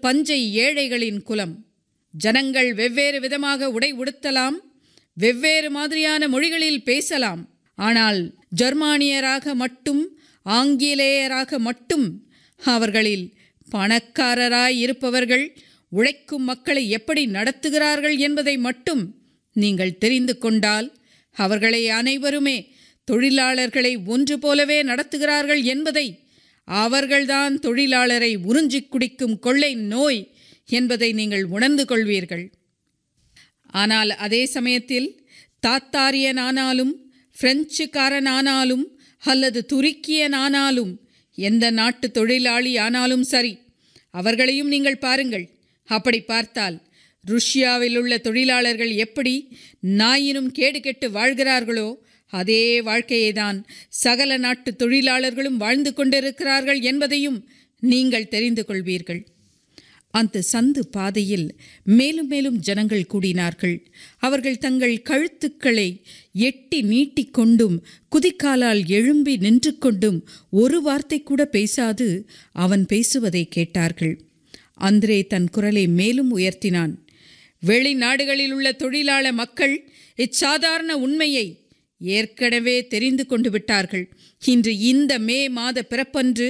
பஞ்சை ஏழைகளின் குலம் ஜனங்கள் வெவ்வேறு விதமாக உடை உடுத்தலாம் வெவ்வேறு மாதிரியான மொழிகளில் பேசலாம் ஆனால் ஜெர்மானியராக மட்டும் ஆங்கிலேயராக மட்டும் அவர்களில் பணக்காரராய் இருப்பவர்கள் உழைக்கும் மக்களை எப்படி நடத்துகிறார்கள் என்பதை மட்டும் நீங்கள் தெரிந்து கொண்டால் அவர்களை அனைவருமே தொழிலாளர்களை ஒன்று போலவே நடத்துகிறார்கள் என்பதை அவர்கள்தான் தொழிலாளரை உறிஞ்சிக் குடிக்கும் கொள்ளை நோய் என்பதை நீங்கள் உணர்ந்து கொள்வீர்கள் ஆனால் அதே சமயத்தில் தாத்தாரியனானாலும் பிரெஞ்சுக்காரனானாலும் அல்லது துருக்கியனானாலும் எந்த நாட்டு தொழிலாளி ஆனாலும் சரி அவர்களையும் நீங்கள் பாருங்கள் அப்படி பார்த்தால் ருஷ்யாவில் உள்ள தொழிலாளர்கள் எப்படி நாயினும் கேடு கெட்டு வாழ்கிறார்களோ அதே வாழ்க்கையை தான் சகல நாட்டு தொழிலாளர்களும் வாழ்ந்து கொண்டிருக்கிறார்கள் என்பதையும் நீங்கள் தெரிந்து கொள்வீர்கள் அந்த சந்து பாதையில் மேலும் மேலும் ஜனங்கள் கூடினார்கள் அவர்கள் தங்கள் கழுத்துக்களை எட்டி நீட்டிக்கொண்டும் குதிக்காலால் எழும்பி நின்று கொண்டும் ஒரு வார்த்தை கூட பேசாது அவன் பேசுவதை கேட்டார்கள் அந்திரே தன் குரலை மேலும் உயர்த்தினான் வெளிநாடுகளில் உள்ள தொழிலாள மக்கள் இச்சாதாரண உண்மையை ஏற்கனவே தெரிந்து கொண்டு விட்டார்கள் இன்று இந்த மே மாத பிறப்பன்று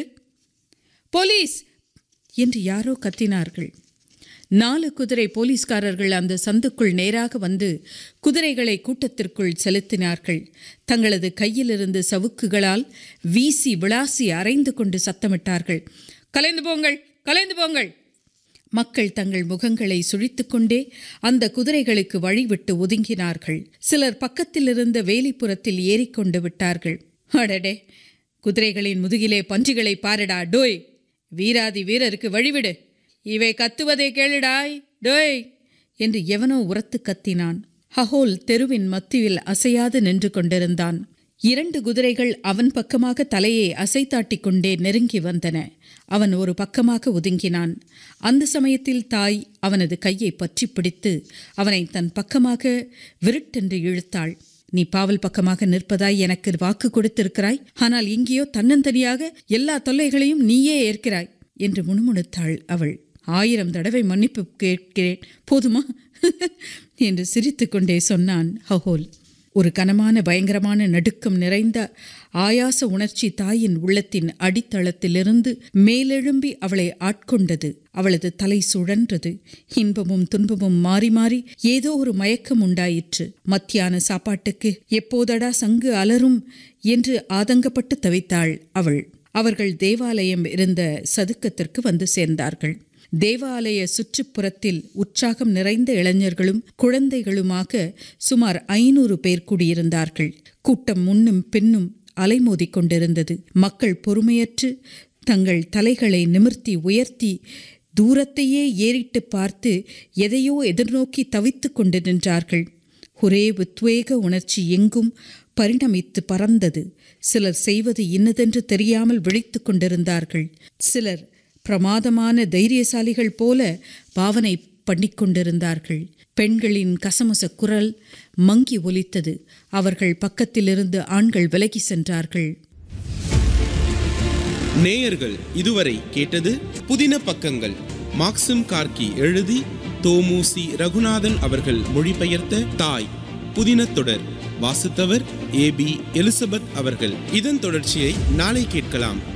போலீஸ் என்று யாரோ கத்தினார்கள் நாலு குதிரை போலீஸ்காரர்கள் அந்த சந்துக்குள் நேராக வந்து குதிரைகளை கூட்டத்திற்குள் செலுத்தினார்கள் தங்களது கையிலிருந்து சவுக்குகளால் வீசி விளாசி அரைந்து கொண்டு சத்தமிட்டார்கள் கலைந்து போங்கள் கலைந்து போங்கள் மக்கள் தங்கள் முகங்களை சுழித்துக்கொண்டே அந்த குதிரைகளுக்கு வழிவிட்டு ஒதுங்கினார்கள் சிலர் பக்கத்தில் இருந்த வேலிப்புறத்தில் ஏறிக்கொண்டு விட்டார்கள் அடடே குதிரைகளின் முதுகிலே பஞ்சுகளை பாருடா டோய் வீராதி வீரருக்கு வழிவிடு இவை கத்துவதை கேளுடாய் டோய் என்று எவனோ உரத்து கத்தினான் ஹஹோல் தெருவின் மத்தியில் அசையாது நின்று கொண்டிருந்தான் இரண்டு குதிரைகள் அவன் பக்கமாக தலையை அசைத்தாட்டிக் கொண்டே நெருங்கி வந்தன அவன் ஒரு பக்கமாக ஒதுங்கினான் அந்த சமயத்தில் தாய் அவனது கையை பற்றி பிடித்து அவனை தன் பக்கமாக விருட்டென்று இழுத்தாள் நீ பாவல் பக்கமாக நிற்பதாய் எனக்கு வாக்கு கொடுத்திருக்கிறாய் ஆனால் இங்கேயோ தன்னந்தனியாக எல்லா தொல்லைகளையும் நீயே ஏற்கிறாய் என்று முணுமுணுத்தாள் அவள் ஆயிரம் தடவை மன்னிப்பு கேட்கிறேன் போதுமா என்று சிரித்துக்கொண்டே சொன்னான் ஹஹோல் ஒரு கனமான பயங்கரமான நடுக்கம் நிறைந்த ஆயாச உணர்ச்சி தாயின் உள்ளத்தின் அடித்தளத்திலிருந்து மேலெழும்பி அவளை ஆட்கொண்டது அவளது தலை சுழன்றது இன்பமும் துன்பமும் மாறி மாறி ஏதோ ஒரு மயக்கம் உண்டாயிற்று மத்தியான சாப்பாட்டுக்கு எப்போதடா சங்கு அலரும் என்று ஆதங்கப்பட்டு தவித்தாள் அவள் அவர்கள் தேவாலயம் இருந்த சதுக்கத்திற்கு வந்து சேர்ந்தார்கள் தேவாலய சுற்றுப்புறத்தில் உற்சாகம் நிறைந்த இளைஞர்களும் குழந்தைகளுமாக சுமார் ஐநூறு பேர் கூடியிருந்தார்கள் கூட்டம் முன்னும் பின்னும் அலைமோதிக் கொண்டிருந்தது மக்கள் பொறுமையற்று தங்கள் தலைகளை நிமிர்த்தி உயர்த்தி தூரத்தையே ஏறிட்டு பார்த்து எதையோ எதிர்நோக்கி தவித்துக் கொண்டு நின்றார்கள் ஒரே உத்வேக உணர்ச்சி எங்கும் பரிணமித்து பறந்தது சிலர் செய்வது இன்னதென்று தெரியாமல் விழித்துக் கொண்டிருந்தார்கள் சிலர் பிரமாதமான தைரியசாலிகள் போல பாவனை பண்ணிக்கொண்டிருந்தார்கள் பெண்களின் கசமச குரல் மங்கி ஒலித்தது அவர்கள் பக்கத்திலிருந்து ஆண்கள் விலகி சென்றார்கள் நேயர்கள் இதுவரை கேட்டது புதின பக்கங்கள் மாக்சிம் கார்கி எழுதி தோமுசி ரகுநாதன் அவர்கள் மொழிபெயர்த்த தாய் புதின தொடர் வாசித்தவர் ஏபி எலிசபெத் அவர்கள் இதன் தொடர்ச்சியை நாளை கேட்கலாம்